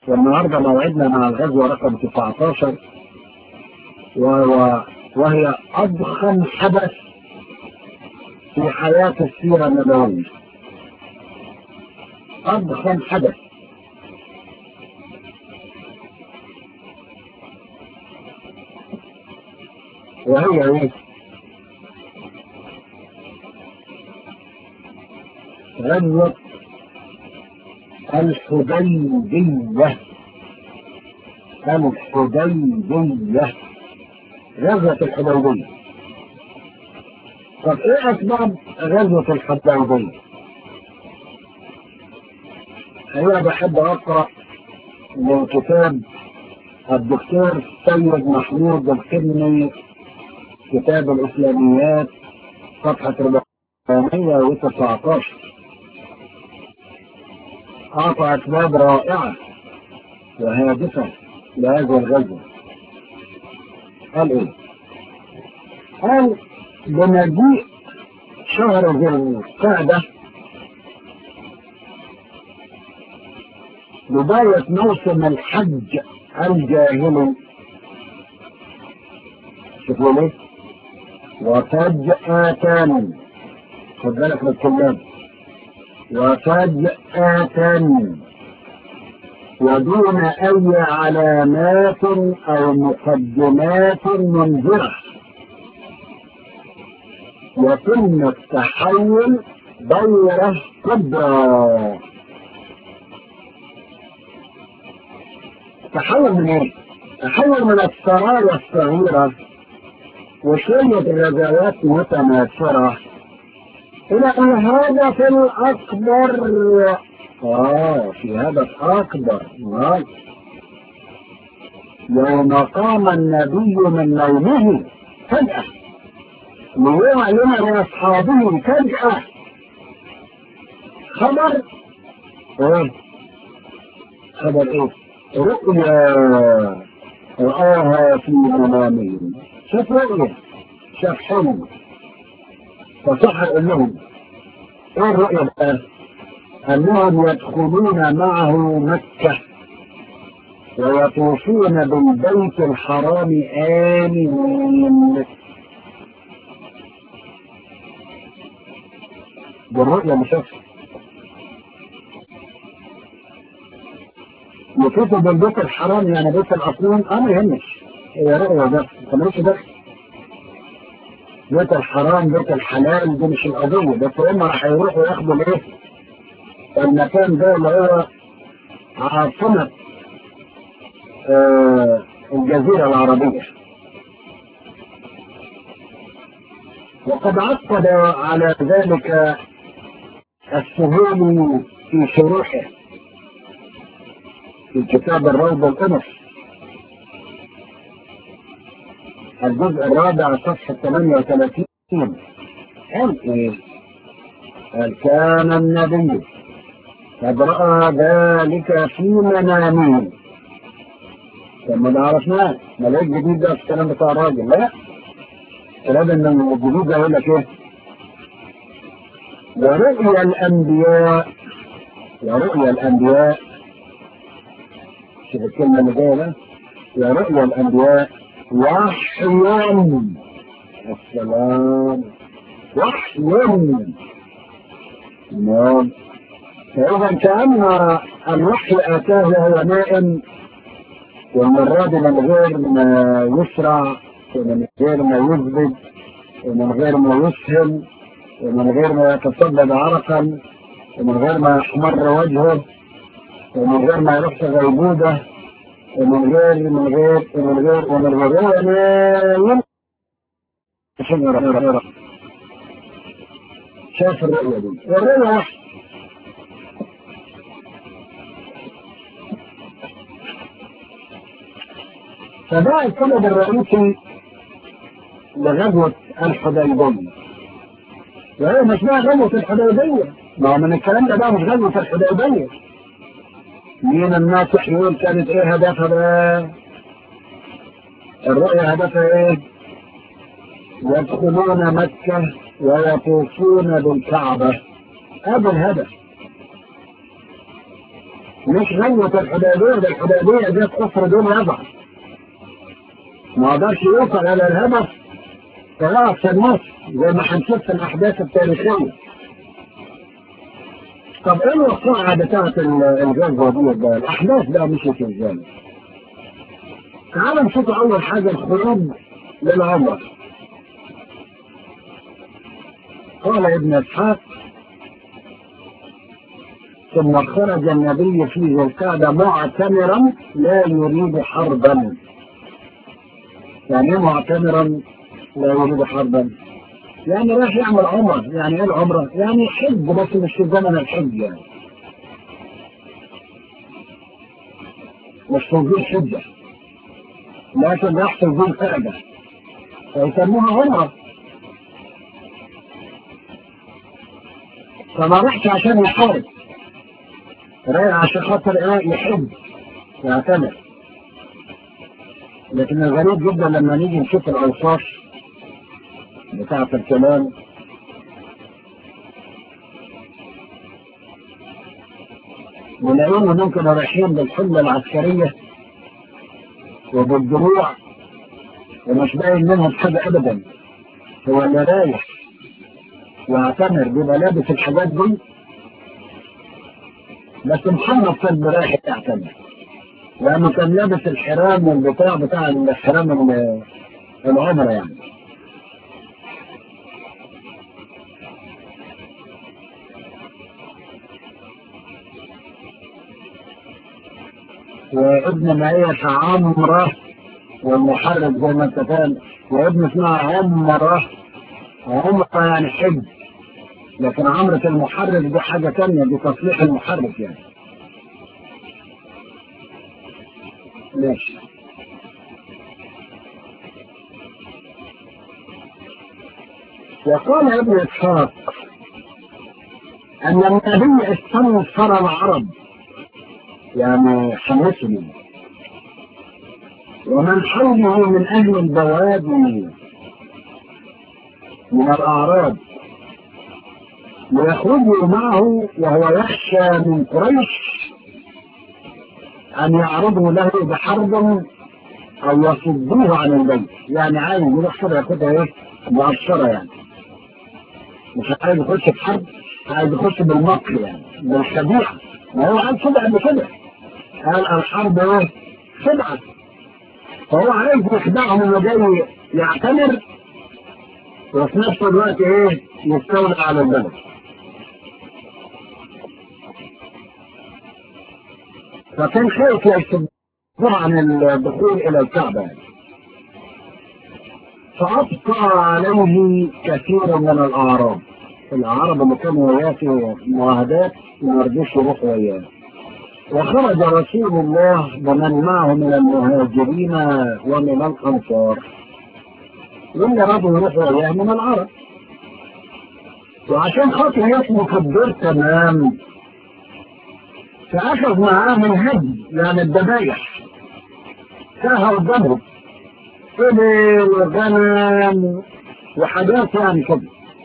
والنهارده موعدنا مع الغزوة رقم 19 وهو وهي أضخم حدث في حياة السيرة النبوية أضخم حدث وهي ايه؟ غزوة الحديبية الحديبية غزوة الحديبية طب ايه اسباب غزوة الحديبية؟ انا بحب اقرا من كتاب الدكتور سيد محمود الكني كتاب الاسلاميات صفحة 419 أعطى أسباب رائعة وهادفة لهذه الغزوة قال إيه؟ قال بمجيء شهر ذي القعدة بداية موسم الحج الجاهلي شوفوا ليه؟ وفجأة خد بالك من الكلام وفجأة ودون أي علامات أو مقدمات منذرة يتم التحول دورة كبرى تحول من ايه؟ تحول من السرايا الصغيرة وشوية غزوات متناثرة إلى الهدف الأكبر آه في هدف أكبر آه. يوم قام النبي من نومه فجأة ليعلن لأصحابه فجأة خبر إيه؟ خبر إيه؟ رؤيا رآها في منامه شاف رؤيا شاف حلم فصح قال لهم ايه الرؤيا بقى؟ انهم يدخلون معه مكة ويطوفون بالبيت الحرام آمنين بالرؤيا مشافة يطوفوا بالبيت الحرام يعني بيت الأصنام أنا ما يهمش هي رؤيا ده ملوش دخل بيت الحرام بيت الحلال دي مش القضية بس هم راح يروحوا ياخدوا الايه؟ المكان ده اللي هو عاصمة آه الجزيرة العربية وقد عقد على ذلك السهول في شروحه في كتاب الروض الأنف الجزء الرابع صفحة 38 قال ايه؟ قال كان النبي قد رأى ذلك في منامه لما ما عرفناه ما لقيت جديد ده في الكلام بتاع الراجل لا الكلام ان الجديد ده يقول لك ايه؟ ورؤيا الانبياء ورؤيا الانبياء شوف الكلمه اللي جايه ده ورؤيا الانبياء وحي السلام وحي نعم فإذا كأن الوحي أتاه وهو نائم والمرة دي من غير ما يسرع ومن غير ما يثبت ومن غير ما يسهم ومن غير ما يتصدد عرقا ومن غير ما يحمر وجهه ومن غير ما يروح في غيبوبة ومن غير من غير ومن غير ومن غير نايم شاف الرؤية دي والرؤية واحدة فده السبب الرئيسي لغزوة الحديبية وهي مش اسمها غزوة الحديبية ما هو من الكلام ده بقى مش غزوة الحديبية مين الناصح يقول كانت ايه هدفها بقى الرؤية هدفها ايه يدخلون مكة ويطوفون بالكعبة هذا الهدف مش غنوة الحديبية ده الحديبية دي كفر دون يضع ما قدرش يوصل إلى الهدف خلاص في النص زي ما هنشوف في الأحداث التاريخية طب ايه الوقائع بتاعت الغزوة دي بقى؟ الأحداث بقى مشيت ازاي؟ تعال نشوف أول حاجة الخروج للعمر قال ابن إسحاق ثم خرج النبي في ذي القعدة معتمرا لا يريد حربا يعني ايه معتمرا لا يريد حربا يعني راح يعمل عمره يعني ايه العمره يعني حج بس مش في زمن الحج يعني مش في ذي الحجة لكن راح في ذي القعدة فيسموها عمره فما راحش عشان يحارب رايح عشان خاطر ايه يحب يعتمر لكن الغريب جدا لما نيجي نشوف الاوصاف بتاعة الكلام ونلاقيهم ممكن رايحين بالحلة العسكرية وبالدروع ومش باين منهم حاجة ابدا هو اللي رايح يعتمر بيبقى لابس الحاجات دي بس محمد كان رايح يعتمر لانه كان لابس الحرام والبتاع بتاع الحرام العمرة يعني وابن معية عمرة والمحرك زي ما انت فاهم وابن اسمها عمرة عمرة يعني حج لكن عمرة المحرك دي حاجة تانية دي تصليح المحرك يعني ماشي وقال ابن اسحاق ان النبي استنصر العرب يعني حمسني ومن حوله من اهل البوادي من الاعراب ويخرجوا معه وهو يخشى من قريش أن يعرضوا له بحرب أو يصدوه عن البيت يعني عايز يروح كده ياخدها إيه مؤشرة يعني مش عايز يخش في حرب عايز يخش بالمكر يعني بالخديعة ما هو عايز كده قبل كده قال الحرب إيه خدعة فهو عايز يخدعهم إنه جاي يعتمر وفي نفس الوقت إيه يستولى على البلد فكان خايف يصدر عن الدخول الى الكعبة فأبقى عليه كثير من الأعراب الأعراب اللي كانوا وياه في معاهدات ما رضوش يروحوا وياه وخرج رسول الله بمن معه من المهاجرين ومن الأنصار واللي رضوا يروحوا وياه من العرب وعشان خاطر يسمح الدور تمام فأخذ معاه من هدي يعني الذبايح ساها قدامهم إبل وغنم وحاجات يعني كده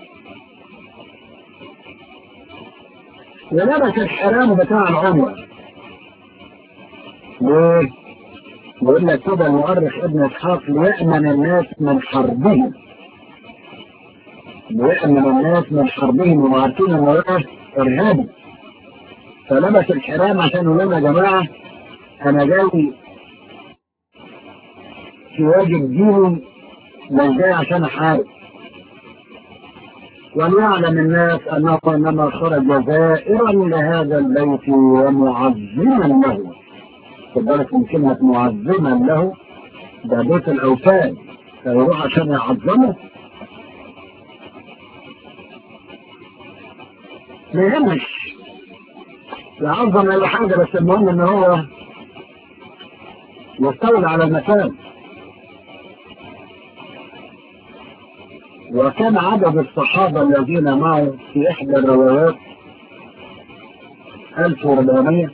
ولبس الحرام بتاع العمر ليه؟ بيقول لك كده المؤرخ ابن اسحاق ليأمن الناس من حربهم ليأمن الناس من حربهم وعارفين ان هو ارهابي فلبس الحرام عشان يقول لهم يا جماعة أنا جاي في واجب ديني مش جاي عشان أحارب وليعلم الناس أنه إنما خرج زائرا لهذا البيت ومعظما له خد بالك من كلمة معظما له ده بيت الأوثان فيروح عشان يعظمه ما يهمش يعظم اي حاجة بس المهم ان هو يستولى على المكان وكان عدد الصحابة الذين معه في احدى الروايات 1400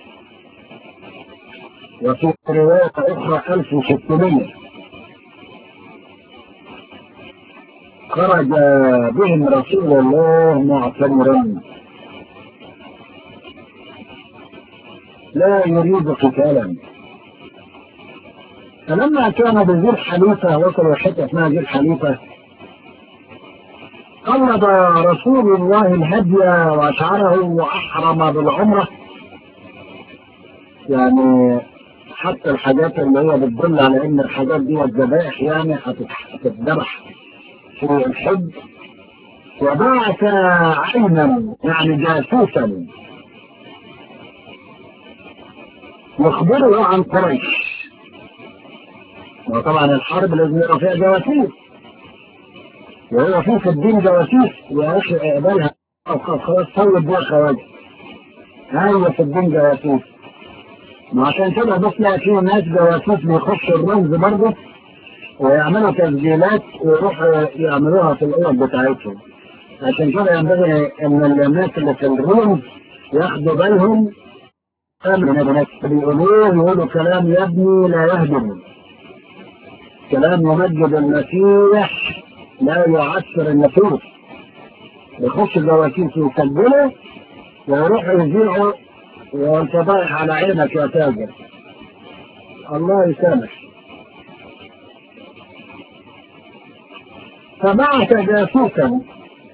وفي رواية اخرى 1600 خرج بهم رسول الله معتمرا لا يريد قتالا فلما كان بذي الحليفة وصلوا حتة اسمها ذي الحليفة قلد رسول الله الهدي وأشعره وأحرم بالعمرة يعني حتى الحاجات اللي هي بتدل على ان الحاجات دي الذبائح يعني هتتذبح في الحج وبعث عينا يعني جاسوسا يخبره عن قريش وطبعا الحرب لازم يبقى فيها جواسيس وهو في في الدين جواسيس يا اخي اقبلها خلاص سوي بيها خواجه هاي في الدين جواسيس ما عشان كده بس لا في ناس جواسيس بيخشوا الرمز برضه ويعملوا تسجيلات ويروحوا يعملوها في الاوض بتاعتهم عشان كده ينبغي ان الناس اللي في الرمز ياخدوا بالهم من الناس بيقولوه يقولوا كلام يبني لا يهدم كلام يمجد المسيح لا يعسر النفوس يخش جواسيس يسجلوا ويروحوا يذيعوا وانت ضايح على عينك يا تاجر الله يسامح فبعث جاسوسا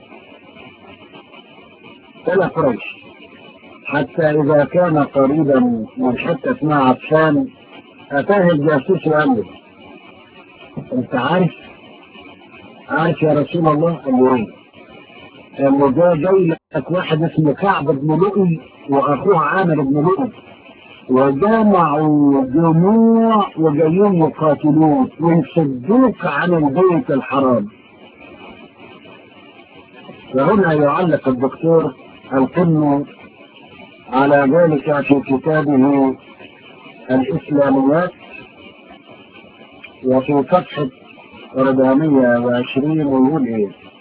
الى قريش حتى اذا كان قريبا من حته اسمها عطشان اتاه الجاسوس وقال له انت عارف عارف يا رسول الله قال له ايه؟ قال له ده جاي لك واحد اسمه كعب بن لؤي واخوه عامر بن لؤي وجمعوا جموع وجايين يقاتلوك ويصدوك عن البيت الحرام وهنا يعلق الدكتور القن على ذلك في كتابه الإسلاميات وفي صفحة 420 ويقول إيه